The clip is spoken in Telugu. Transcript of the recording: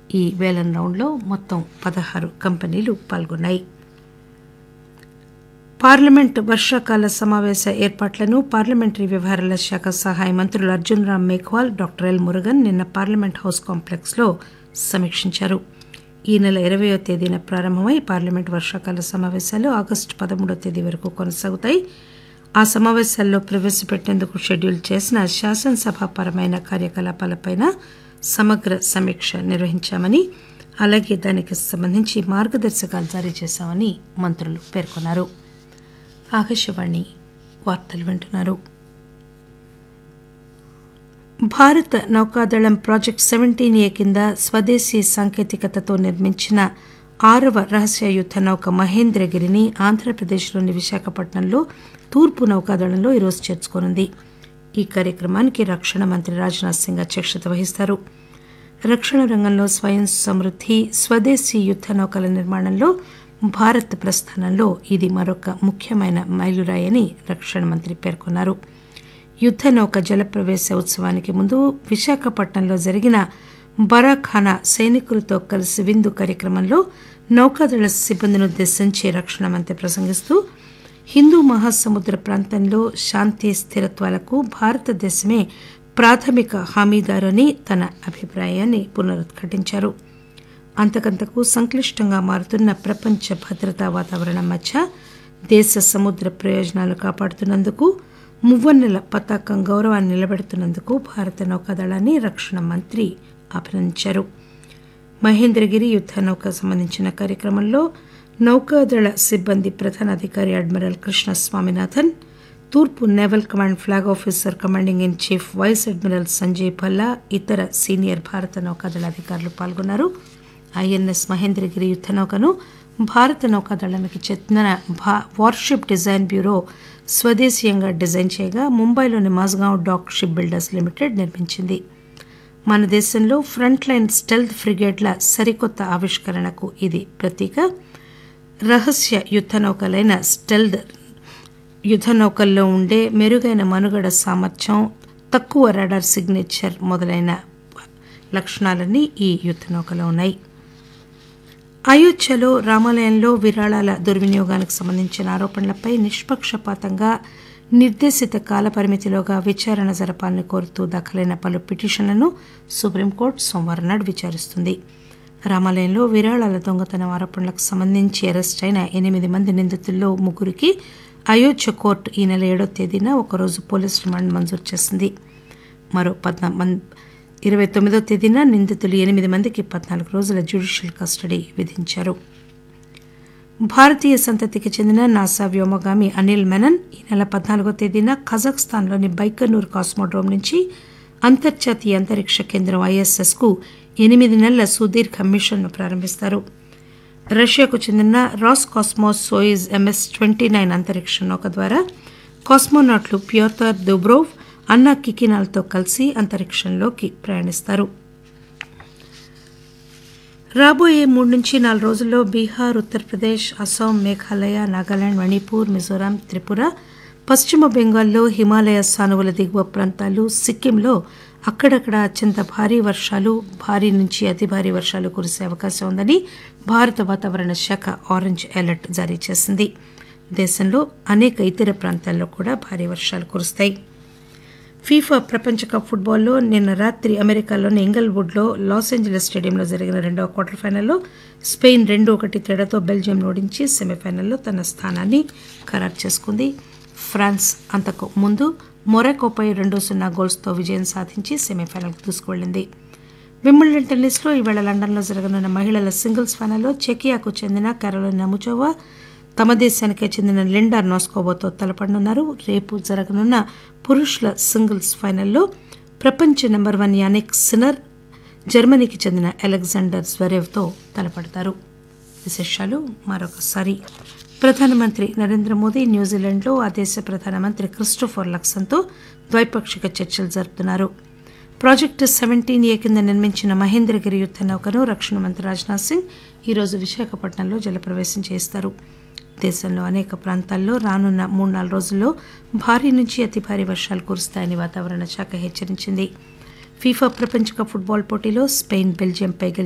ఈ వేలం రౌండ్లో మొత్తం పదహారు కంపెనీలు పాల్గొన్నాయి పార్లమెంట్ వర్షాకాల సమావేశ ఏర్పాట్లను పార్లమెంటరీ వ్యవహారాల శాఖ సహాయ మంత్రులు అర్జున్ రామ్ మేఘ్వాల్ డాక్టర్ ఎల్ మురుగన్ నిన్న పార్లమెంట్ హౌస్ కాంప్లెక్స్ లో సమీక్షించారు ఈ నెల ఇరవయో తేదీన ప్రారంభమై పార్లమెంట్ వర్షాకాల సమావేశాలు ఆగస్టు పదమూడో తేదీ వరకు కొనసాగుతాయి ఆ సమావేశాల్లో ప్రవేశపెట్టేందుకు షెడ్యూల్ చేసిన శాసనసభాపరమైన కార్యకలాపాలపై సమగ్ర సమీక్ష నిర్వహించామని అలాగే దానికి సంబంధించి మార్గదర్శకాలు జారీ చేశామని మంత్రులు పేర్కొన్నారు ఆకాశవాణి వార్తలు వింటున్నారు భారత నౌకాదళం ప్రాజెక్ట్ సెవెంటీన్ ఏ కింద స్వదేశీ సాంకేతికతతో నిర్మించిన ఆరవ రహస్య యుద్ద నౌక మహేంద్రగిరిని ఆంధ్రప్రదేశ్లోని విశాఖపట్నంలో తూర్పు నౌకాదళంలో ఈరోజు చేర్చుకోనుంది ఈ కార్యక్రమానికి రక్షణ మంత్రి రాజ్నాథ్ సింగ్ అధ్యక్షత వహిస్తారు రక్షణ రంగంలో స్వయం సమృద్ది స్వదేశీ యుద్ద నౌకల నిర్మాణంలో భారత్ ప్రస్థానంలో ఇది మరొక ముఖ్యమైన మైలురాయని రక్షణ మంత్రి పేర్కొన్నారు యుద్ద నౌక జలప్రవేశ ఉత్సవానికి ముందు విశాఖపట్నంలో జరిగిన బరాఖానా సైనికులతో కలిసి విందు కార్యక్రమంలో నౌకాదళ సిబ్బందిని ఉద్దేశించి రక్షణ మంత్రి ప్రసంగిస్తూ హిందూ మహాసముద్ర ప్రాంతంలో శాంతి స్థిరత్వాలకు భారతదేశమే ప్రాథమిక హామీదారు అని తన అభిప్రాయాన్ని పునరుద్ఘాటించారు అంతకంతకు సంక్లిష్టంగా మారుతున్న ప్రపంచ భద్రతా వాతావరణం మధ్య దేశ సముద్ర ప్రయోజనాలు కాపాడుతున్నందుకు మువ్వన్నెల పతాకం గౌరవాన్ని నిలబెడుతున్నందుకు భారత నౌకాదళాన్ని రక్షణ మంత్రి అభినందించారు మహేంద్రగిరి యుద్ద నౌక సంబంధించిన కార్యక్రమంలో నౌకాదళ సిబ్బంది ప్రధాన అధికారి అడ్మిరల్ కృష్ణ స్వామినాథన్ తూర్పు naval command flag officer commanding in chief vice admiral Sanjay Bhalla ఇతర సీనియర్ భారత నౌకాదళ అధికారులు పాల్గొన్నారు ఐఎన్ఎస్ మహేంద్రగిరి యుద్ద నౌకను భారత నౌకాదళానికి చెందిన వార్షిప్ డిజైన్ బ్యూరో స్వదేశీయంగా డిజైన్ చేయగా ముంబైలోని Mazagon dock shipbuilders limited నిర్మించింది మన దేశంలో ఫ్రంట్ లైన్ స్టెల్త్ ఫ్రిగేట్ల సరికొత్త ఆవిష్కరణకు ఇది ప్రతీక రహస్య యుద్ద నౌకలైన స్టెల్త్ యుద్ద నౌకల్లో ఉండే మెరుగైన మనుగడ సామర్థ్యం తక్కువ రాడార్ సిగ్నేచర్ మొదలైన లక్షణాలన్నీ ఈ యుద్ద నౌకలో ఉన్నాయి అయోధ్యలో రామాలయంలో విరాళాల దుర్వినియోగానికి సంబంధించిన ఆరోపణలపై నిష్పక్షపాతంగా నిర్దేశిత కాలపరిమితిలోగా విచారణ జరపాలని కోరుతూ దాఖలైన పలు పిటిషన్లను సుప్రీంకోర్టు సోమవారం నాడు విచారిస్తుంది రామాలయంలో విరాళాల దొంగతనం ఆరోపణలకు సంబంధించి అరెస్ట్ అయిన ఎనిమిది మంది నిందితుల్లో ముగ్గురికి అయోధ్య కోర్టు ఈ నెల ఏడో తేదీన ఒకరోజు పోలీస్ రిమాండ్ మంజూరు చేసింది మరో పద్నాలుగు ఇరవై తొమ్మిదో తేదీన నిందితులు ఎనిమిది మందికి పద్నాలుగు రోజుల జ్యుడిషియల్ కస్టడీ విధించారు భారతీయ సంతతికి చెందిన నాసా వ్యోమగామి అనిల్ మెనన్ ఈ నెల పద్నాలుగో తేదీన కజాఖ్స్తాన్లోని బైకనూర్ కాస్మోడ్రోమ్ నుంచి అంతర్జాతీయ అంతరిక్ష కేంద్రం ఐఎస్ఎస్ కు ఎనిమిది నెలల సుదీర్ఘ మిషన్ను ప్రారంభిస్తారు రష్యాకు చెందిన Roscosmos Soyuz MS twenty nine అంతరిక్ష నౌక ద్వారా కాస్మోనాట్లు ప్యోతర్ దుబ్రోవ్ అన్నా కికినాల్తో కలిసి అంతరిక్షంలోకి ప్రయాణిస్తారు రాబోయే మూడు నుంచి నాలుగు రోజుల్లో బీహార్ ఉత్తరప్రదేశ్ అస్సాం మేఘాలయ నాగాలాండ్ మణిపూర్ మిజోరాం త్రిపుర పశ్చిమ బెంగాల్లో హిమాలయ సానువుల దిగువ ప్రాంతాలు సిక్కింలో అక్కడక్కడ అత్యంత భారీ వర్షాలు భారీ నుంచి అతి భారీ వర్షాలు కురిసే అవకాశం ఉందని భారత వాతావరణ శాఖ ఆరెంజ్ అలర్ట్ జారీ చేసింది దేశంలో అనేక ఇతర ప్రాంతాల్లో కూడా భారీ వర్షాలు కురుస్తాయి ఫీఫా ప్రపంచ కప్ ఫుట్బాల్లో నిన్న రాత్రి అమెరికాలోని ఇంగల్వుడ్లో లాస్ ఏంజలస్ స్టేడియంలో జరిగిన రెండవ క్వార్టర్ ఫైనల్లో స్పెయిన్ రెండు ఒకటి తేడాతో బెల్జియం ఓడించి సెమీఫైనల్లో తన స్థానాన్ని ఖరారు చేసుకుంది ఫ్రాన్స్ అంతకు ముందు మొరాకోపై రెండు సున్నా గోల్స్తో విజయం సాధించి సెమీఫైనల్కు దూసుకువెళ్లింది విమ్మిల్డన్ టెన్నిస్లో ఈవేళ లండన్లో జరగనున్న మహిళల సింగిల్స్ ఫైనల్లో చెకియాకు చెందిన కరోలినా ముచోవా తమ దేశానికే చెందిన లిండా నోస్కోబోతో తలపడనున్నారు రేపు జరగనున్న పురుషుల సింగిల్స్ ఫైనల్లో ప్రపంచ నెంబర్ వన్ యానిక్ సినర్ జర్మనీకి చెందిన అలెగ్జాండర్ జ్వరేవ్తో తలపడతారు విశేషాలు మరొకసారి ప్రధానమంత్రి నరేంద్ర మోదీ న్యూజిలాండ్లో ఆ దేశ ప్రధానమంత్రి క్రిస్టోఫర్ లక్సన్తో ద్వైపాక్షిక చర్చలు జరుపుతున్నారు ప్రాజెక్టు సెవెంటీన్ ఏ కింద నిర్మించిన మహేంద్రగిరి యుద్ద నౌకను రక్షణ మంత్రి రాజ్నాథ్ సింగ్ ఈరోజు విశాఖపట్నంలో జలప్రవేశం చేస్తారు దేశంలో అనేక ప్రాంతాల్లో రానున్న మూడు నాలుగు రోజుల్లో భారీ నుంచి అతి భారీ వర్షాలు కురుస్తాయని వాతావరణ శాఖ హెచ్చరించింది ఫీఫా ప్రపంచ కప్ ఫుట్బాల్ పోటీలో స్పెయిన్ బెల్జియంపై గెలిచి